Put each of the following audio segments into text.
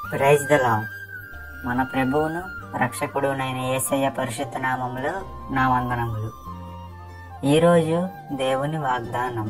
praise the lord మన ప్రభువును రక్షకుడునైన యేసయ్య పరిశుద్ధ నామములో నా వందనములు ఈరోజు దేవుని వాగ్దానం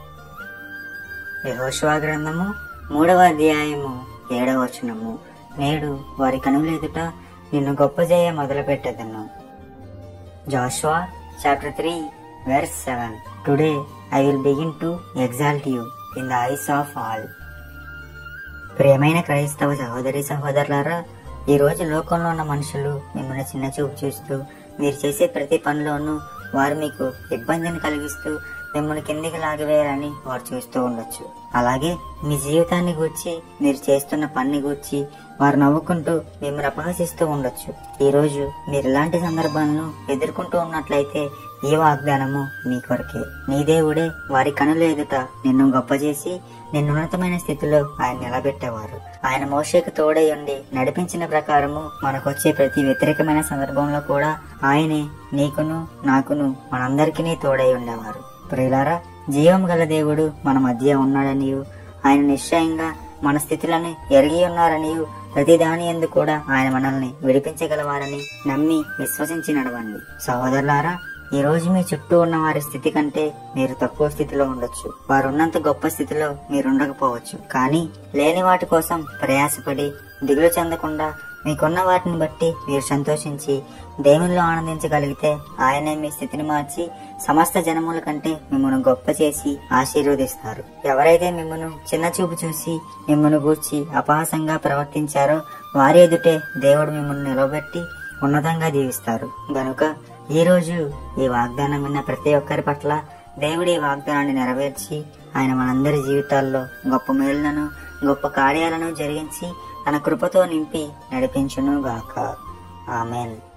యెహోషువ గ్రంథము మూడవ అధ్యాయము ఏడవ వచనము నేడు వారి కనుల ఎదుట నిన్ను గొప్ప చేయ మొదలు పెట్టేదను Joshua chapter three verse seven today I will begin to exalt you in the eyes of all ప్రియమైన క్రైస్తవ సహోదరి సహోదరులారా ఈ రోజు లోకంలో ఉన్న మనుషులు మిమ్మల్ని చిన్న చూపు చూస్తూ మీరు చేసే ప్రతి పనిలోనూ వారు మీకు ఇబ్బందిని కలిగిస్తూ మిమ్మల్ని కిందికి లాగివేయాలని వారు చూస్తూ ఉండొచ్చు అలాగే మీ జీవితాన్ని గూర్చి మీరు చేస్తున్న పని గూర్చి వారు నవ్వుకుంటూ మిమ్మల్ని అపహసిస్తూ ఉండొచ్చు ఈ రోజు మీరు ఇలాంటి సందర్భాలను ఎదుర్కొంటూ ఉన్నట్లయితే ఈ వాగ్దానము మీ కొరకే నీ దేవుడే వారి కనుల ఎదుట నిన్ను గొప్ప చేసి నిన్ను ఉన్నతమైన స్థితిలో ఆయన నిలబెట్టేవారు ఆయన మోషేకు తోడై ఉండి నడిపించిన ప్రకారము మనకొచ్చే ప్రతి వ్యతిరేకమైన సందర్భంలో కూడా ఆయనే నీకును నాకును మనందరికీ తోడై ఉండేవారు ప్రియులారా జీవం గల దేవుడు మన మధ్య ఉన్నాడనియు ఆయన నిశ్చయంగా మన స్థితులను ఎరిగి ఉన్నారనియు ప్రతి దాని ఎందు కూడా ఆయన మనల్ని విడిపించగలవారని నమ్మి విశ్వసించి నడవండి సహోదరులారా ఈ రోజు మీ చుట్టూ ఉన్న వారి స్థితి కంటే మీరు తక్కువ స్థితిలో ఉండొచ్చు వారు ఉన్నంత గొప్ప స్థితిలో మీరు ఉండకపోవచ్చు కానీ లేని వాటి కోసం ప్రయాసపడి దిగులు చెందకుండా మీకున్న వాటిని బట్టి మీరు సంతోషించి దేవునిలో ఆనందించగలిగితే ఆయనే మీ స్థితిని మార్చి సమస్త జనముల కంటే మిమ్మల్ని గొప్ప చేసి ఆశీర్వదిస్తారు ఎవరైతే మిమ్మల్ని చిన్న చూపు చూసి మిమ్మల్ని గూర్చి అపహాసంగా ప్రవర్తించారో వారి ఎదుటే దేవుడు మిమ్మల్ని నిలబెట్టి ఉన్నతంగా దీవిస్తారు గనుక ఈ రోజు ఈ వాగ్దానం విన్న ప్రతి ఒక్కరి పట్ల దేవుడి ఈ వాగ్దానాన్ని నెరవేర్చి ఆయన మనందరి జీవితాల్లో గొప్ప మేలులను గొప్ప కార్యాలను జరిగించి తన కృపతో నింపి నడిపించును గాక ఆమెన్